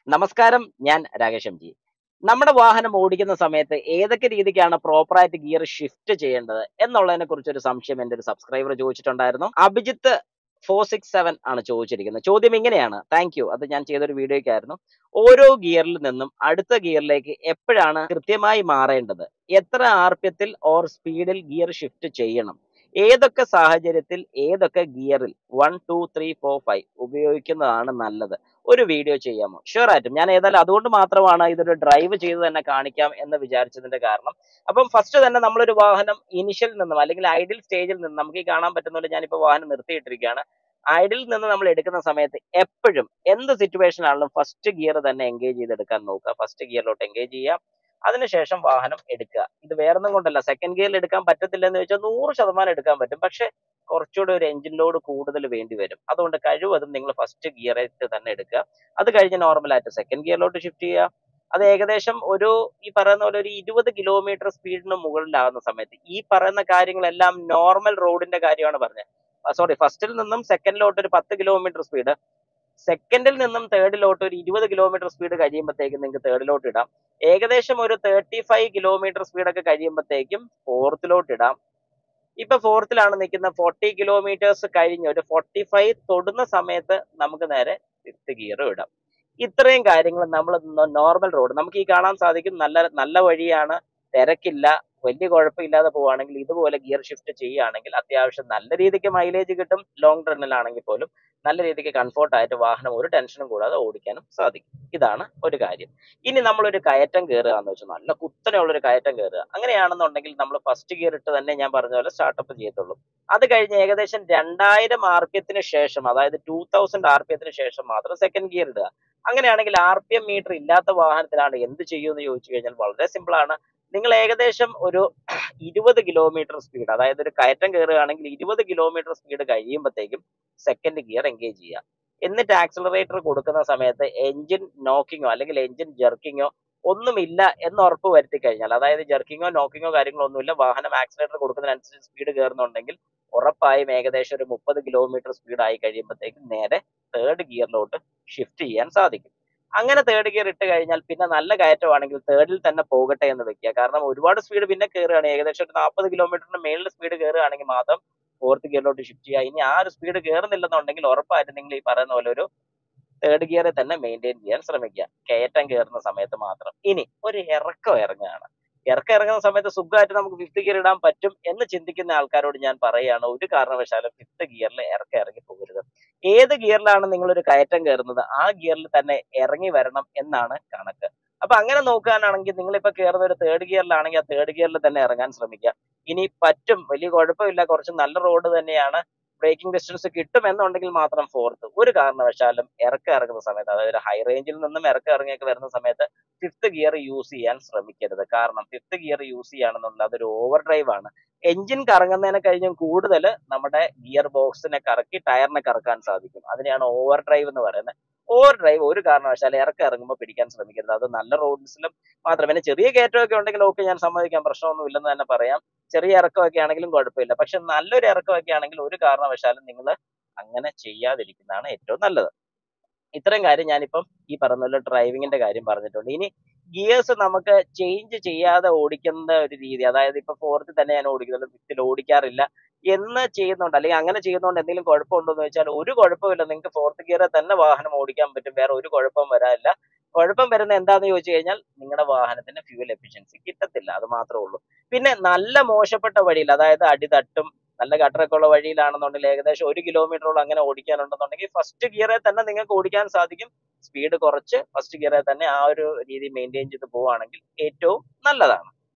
നമസ്കാരം ഞാൻ Rakesh M G നമ്മുടെ വാഹനം ഓടിക്കുന്ന സമയത്ത് ഏതൊക്കെ രീതിക്കാണ് പ്രോപ്പറായിട്ട് ഗിയർ ഷിഫ്റ്റ് ചെയ്യേണ്ടത് എന്നുള്ളതിനെ കുറിച്ച് ഒരു സംശയം എന്റെ ഒരു സബ്സ്ക്രൈബർ ചോദിച്ചിട്ടുണ്ടായിരുന്നു അഭിജിത്ത് ഫോർ സിക്സ് സെവൻ ആണ് ചോദിച്ചിരിക്കുന്നത് ചോദ്യം ഇങ്ങനെയാണ് താങ്ക് യു അത് ഞാൻ ചെയ്തൊരു വീഡിയോയ്ക്കായിരുന്നു ഓരോ ഗിയറിൽ നിന്നും അടുത്ത ഗിയറിലേക്ക് എപ്പോഴാണ് കൃത്യമായി മാറേണ്ടത് എത്ര ആർപ്യത്തിൽ ഓർ സ്പീഡിൽ ഗിയർ ഷിഫ്റ്റ് ചെയ്യണം ഏതൊക്കെ സാഹചര്യത്തിൽ ഏതൊക്കെ ഗിയറിൽ one two three four five ഉപയോഗിക്കുന്നതാണ് നല്ലത് ഒരു വീഡിയോ ചെയ്യാമോ ഷുവർ ആയിട്ടും ഞാൻ ഏതായാലും അതുകൊണ്ട് മാത്രമാണ് ഇതൊരു ഡ്രൈവ് ചെയ്ത് തന്നെ കാണിക്കാം എന്ന് വിചാരിച്ചതിന്റെ കാരണം അപ്പം ഫസ്റ്റ് തന്നെ നമ്മളൊരു വാഹനം ഇനിഷ്യൽ നിന്നും അല്ലെങ്കിൽ ഐഡിൽ സ്റ്റേജിൽ നിന്നും നമുക്ക് ഈ കാണാൻ പറ്റുന്ന പോലെ ഞാനിപ്പോൾ വാഹനം നിർത്തിയിട്ടിരിക്കുകയാണ് ഐഡിൽ നിന്ന് നമ്മൾ എടുക്കുന്ന സമയത്ത് എപ്പോഴും എന്ത് സിറ്റുവേഷൻ ആണെങ്കിലും ഫസ്റ്റ് ഗിയർ തന്നെ എൻഗേജ് ചെയ്തെടുക്കാൻ നോക്കുക ഫസ്റ്റ് ഗിയറിലോട്ട് എൻഗേജ് ചെയ്യുക അതിനുശേഷം വാഹനം എടുക്കുക ഇത് വേറൊന്നും കൊണ്ടല്ല സെക്കൻഡ് ഗിയറിൽ എടുക്കാൻ പറ്റത്തില്ല എന്ന് വെച്ചാൽ നൂറ് ശതമാനം എടുക്കാൻ പറ്റും പക്ഷെ കുറച്ചുകൂടെ ഒരു എഞ്ചിൻ ലോഡ് കൂടുതൽ വേണ്ടി വരും അതുകൊണ്ട് കഴിവതും നിങ്ങൾ ഫസ്റ്റ് ഗിയറായിട്ട് തന്നെ എടുക്കുക അത് കഴിഞ്ഞ് നോർമലായിട്ട് സെക്കൻഡ് ഗിയറിലോട്ട് ഷിഫ്റ്റ് ചെയ്യുക അത് ഏകദേശം ഒരു ഈ പറയുന്ന പോലെ ഒരു ഇരുപത് കിലോമീറ്റർ സ്പീഡിന് മുകളിലാകുന്ന സമയത്ത് ഈ പറയുന്ന കാര്യങ്ങളെല്ലാം നോർമൽ റോഡിന്റെ കാര്യമാണ് പറഞ്ഞത് സോറി ഫസ്റ്റിൽ നിന്നും സെക്കൻഡിലോട്ട് ഒരു പത്ത് കിലോമീറ്റർ സ്പീഡ് സെക്കൻഡിൽ നിന്നും തേർഡിലോട്ട് ഒരു ഇരുപത് കിലോമീറ്റർ സ്പീഡ് കഴിയുമ്പോഴത്തേക്കും നിങ്ങൾക്ക് തേർഡിലോട്ട് ഇടാം ഏകദേശം ഒരു തേർട്ടി ഫൈവ് കിലോമീറ്റർ സ്പീഡൊക്കെ കഴിയുമ്പോഴത്തേക്കും ഫോർത്തിലോട്ട് ഇടാം ഇപ്പൊ ഫോർത്തിലാണ് നിൽക്കുന്ന ഫോർട്ടി കിലോമീറ്റേഴ്സ് കഴിഞ്ഞ് ഒരു ഫോർട്ടി ഫൈവ് തൊടുന്ന സമയത്ത് നമുക്ക് നേരെ ഫിഫ്ത്ത് ഗിയറും ഇടാം ഇത്രയും കാര്യങ്ങൾ നമ്മൾ നോർമൽ റോഡ് നമുക്ക് ഈ കാണാൻ സാധിക്കും നല്ല നല്ല വഴിയാണ് തിരക്കില്ല വലിയ കുഴപ്പമില്ലാതെ പോവുകയാണെങ്കിൽ ഇതുപോലെ ഗിയർ ഷിഫ്റ്റ് ചെയ്യുകയാണെങ്കിൽ അത്യാവശ്യം നല്ല രീതിക്ക് മൈലേജ് കിട്ടും ലോങ് റണ്ണിലാണെങ്കിൽ പോലും നല്ല രീതിക്ക് കംഫോർട്ട് ആയിട്ട് വാഹനം ഒരു ടെൻഷനും കൂടാതെ ഓടിക്കാനും സാധിക്കും ഇതാണ് ഒരു കാര്യം ഇനി നമ്മളൊരു കയറ്റം കയറുക എന്ന് വെച്ചാൽ നല്ല കുത്തനെയുള്ള ഒരു കയറ്റം കയറുക അങ്ങനെയാണെന്നുണ്ടെങ്കിൽ നമ്മൾ ഫസ്റ്റ് ഗിയർ ഇട്ട് തന്നെ ഞാൻ പറഞ്ഞ പോലെ സ്റ്റാർട്ടപ്പ് ചെയ്യത്തുള്ളൂ അത് കഴിഞ്ഞ് ഏകദേശം രണ്ടായിരം ആർ പി എത്തിന് ശേഷം അതായത് ടൂ തൗസൻഡ് ആർ പി എത്തിന് ശേഷം മാത്രം സെക്കൻഡ് ഗിയർ ഇടുക അങ്ങനെയാണെങ്കിൽ ആർ പി എം മീറ്റർ ഇല്ലാത്ത വാഹനത്തിലാണ് എന്ത് ചെയ്യുമെന്ന് ചോദിച്ചു കഴിഞ്ഞാൽ വളരെ സിമ്പിൾ ആണ് നിങ്ങൾ ഏകദേശം ഒരു ഇരുപത് കിലോമീറ്റർ സ്പീഡ് അതായത് ഒരു കയറ്റം കയറുകയാണെങ്കിൽ ഇരുപത് കിലോമീറ്റർ സ്പീഡ് കഴിയുമ്പോഴത്തേക്കും സെക്കൻഡ് ഗിയർ എൻഗേജ് ചെയ്യുക എന്നിട്ട് ആക്സിലറേറ്റർ കൊടുക്കുന്ന സമയത്ത് എഞ്ചിൻ നോക്കിങ്ങോ അല്ലെങ്കിൽ എഞ്ചിൻ ജെർക്കിങ്ങോ ഒന്നുമില്ല എന്ന് ഉറപ്പ് വരുത്തി കഴിഞ്ഞാൽ അതായത് ജെർക്കിങ്ങോ നോക്കിങ്ങോ കാര്യങ്ങളോ ഒന്നുമില്ല വാഹനം ആക്സിലേറ്റർ കൊടുക്കുന്നതിനനുസരിച്ച് സ്പീഡ് കയറുന്നുണ്ടെങ്കിൽ ഉറപ്പായും ഏകദേശം ഒരു മുപ്പത് കിലോമീറ്റർ സ്പീഡ് ആയി കഴിയുമ്പോഴത്തേക്കും നേരെ തേർഡ് ഗിയറിലോട്ട് ഷിഫ്റ്റ് ചെയ്യാൻ സാധിക്കും അങ്ങനെ തേർഡ് ഗിയർ ഇട്ട് കഴിഞ്ഞാൽ പിന്നെ നല്ല കയറ്റമാണെങ്കിൽ തേർഡിൽ തന്നെ പോകട്ടെ എന്ന് വെക്കുക കാരണം ഒരുപാട് സ്പീഡ് പിന്നെ കയറുകയാണ് ഏകദേശം ഒരു നാൽപ്പത് കിലോമീറ്ററിന് മേളിൽ സ്പീഡ് കയറുകയാണെങ്കിൽ മാത്രം ഫോർത്ത് ഗിയറിലോട്ട് ഷിഫ്റ്റ് ചെയ്യുക ഇനി ആ ഒരു സ്പീഡ് കയറുന്നില്ലെന്നുണ്ടെങ്കിൽ ഉറപ്പായിട്ടും നിങ്ങൾ ഈ പറയുന്ന പോലെ ഒരു തേർഡ് ഗിയറിൽ തന്നെ മെയിൻറ്റെയിൻ ചെയ്യാൻ ശ്രമിക്കുക കയറ്റം കയറുന്ന സമയത്ത് മാത്രം ഇനി ഒരു ഇറക്കം ഇറങ്ങുകയാണ് ഇറക്കം ഇറങ്ങുന്ന സമയത്ത് സുഖമായിട്ട് നമുക്ക് ഫിഫ്ത്ത് ഗിയർ ഇടാൻ പറ്റും എന്ന് ചിന്തിക്കുന്ന ആൾക്കാരോട് ഞാൻ പറയുകയാണ് ഒരു കാരണവശാലും ഫിഫ്ത്ത് ഗിയറിൽ ഇറക്കം ഇറങ്ങി പോകരുത് ഏത് ഗിയറിലാണ് നിങ്ങൾ ഒരു കയറ്റം കയറുന്നത് ആ ഗിയറിൽ തന്നെ ഇറങ്ങി വരണം എന്നാണ് കണക്ക് അപ്പൊ അങ്ങനെ നോക്കാനാണെങ്കിൽ നിങ്ങളിപ്പോ കയറുന്ന ഒരു തേർഡ് ഗിയറിലാണെങ്കിൽ ആ തേർഡ് ഗിയറിൽ തന്നെ ഇറങ്ങാൻ ശ്രമിക്കുക ഇനി പറ്റും വലിയ കുഴപ്പമില്ല കുറച്ച് നല്ല റോഡ് തന്നെയാണ് ബ്രേക്കിംഗ് ഡിസ്റ്റൻസ് കിട്ടും എന്നുണ്ടെങ്കിൽ മാത്രം ഫോർത്ത് ഒരു കാരണവശാലും ഇറക്കം ഇറങ്ങുന്ന സമയത്ത് അതായത് ഹൈ റേഞ്ചിൽ നിന്നും ഇറക്കം ഇറങ്ങിയൊക്കെ വരുന്ന സമയത്ത് ഫിഫ്ത്ത് ഗിയർ യൂസ് ചെയ്യാൻ ശ്രമിക്കരുത് കാരണം ഫിഫ്ത്ത് ഗിയർ യൂസ് ചെയ്യുകയാണെന്നുള്ളത് അതൊരു ഓവർ ഡ്രൈവ് ആണ് എഞ്ചിൻ കറങ്ങുന്നതിനെ കഴിഞ്ഞും കൂടുതൽ നമ്മുടെ ഗിയർ ബോക്സിനെ കറക്കി ടയറിനെ കറക്കാൻ സാധിക്കും അതിനെയാണ് ഓവർ ഡ്രൈവ് എന്ന് പറയുന്നത് ഓവർ ഡ്രൈവ് ഒരു കാരണവശാലും ഇറക്കം ഇറങ്ങുമ്പോൾ പിടിക്കാൻ ശ്രമിക്കരുത് അത് നല്ല റോഡ്സിലും മാത്രം പിന്നെ ചെറിയ കയറ്റമൊക്കെ ഉണ്ടെങ്കിൽ ഓക്കെ ഞാൻ സമ്മതിക്കാം പ്രശ്നമൊന്നും ഇല്ലെന്ന് തന്നെ പറയാം ചെറിയ ഇറക്കമൊക്കെ ആണെങ്കിലും കുഴപ്പമില്ല പക്ഷെ നല്ലൊരു ഇറക്കമൊക്കെ ആണെങ്കിൽ ഒരു കാരണവശാലും നിങ്ങൾ അങ്ങനെ ചെയ്യാതിരിക്കുന്നതാണ് ഏറ്റവും നല്ലത് ഇത്രയും കാര്യം ഞാനിപ്പം ഈ പറഞ്ഞ പോലെ ഡ്രൈവിങ്ങിന്റെ കാര്യം പറഞ്ഞിട്ടുണ്ട് ഇനി ഗിയേഴ്സ് നമുക്ക് ചേഞ്ച് ചെയ്യാതെ ഓടിക്കുന്ന ഒരു രീതി അതായത് ഇപ്പൊ ഫോർത്തിൽ തന്നെ ഞാൻ ഓടിക്കുന്നുണ്ട് ഫിഫ്തിൽ ഓടിക്കാറില്ല എന്ന് ചെയ്യുന്നുണ്ട് അല്ലെങ്കിൽ അങ്ങനെ ചെയ്യുന്നതുകൊണ്ട് എന്തെങ്കിലും കുഴപ്പമുണ്ടോ എന്ന് വെച്ചാൽ ഒരു കുഴപ്പമില്ല നിങ്ങൾക്ക് ഫോർത്ത് ഗിയറിൽ തന്നെ വാഹനം ഓടിക്കാൻ പറ്റും വേറെ ഒരു കുഴപ്പവും വരാനില്ല കുഴപ്പം വരുന്ന എന്താന്ന് ചോദിച്ചു കഴിഞ്ഞാൽ നിങ്ങളുടെ വാഹനത്തിന് ഫ്യൂൽ എഫിഷ്യൻസി കിട്ടത്തില്ല അത് മാത്രമേ ഉള്ളൂ പിന്നെ നല്ല മോശപ്പെട്ട വഴിയിൽ അതായത് അടിതട്ടും നല്ല ഗട്ടറൊക്കെ ഉള്ള വഴിയിലാണെന്നുണ്ടെങ്കിൽ ഏകദേശം ഒരു കിലോമീറ്ററോളം അങ്ങനെ ഓടിക്കാനുണ്ടെന്നുണ്ടെങ്കിൽ ഫസ്റ്റ് ഗിയറിൽ തന്നെ നിങ്ങൾക്ക് ഓടിക്കാൻ സാധിക്കും സ്പീഡ് കുറച്ച് ഫസ്റ്റ് ഗിയറിൽ തന്നെ ആ ഒരു രീതി മെയിൻറ്റെയിൻ ചെയ്ത് പോവുകയാണെങ്കിൽ ഏറ്റവും നല്ലതാണ്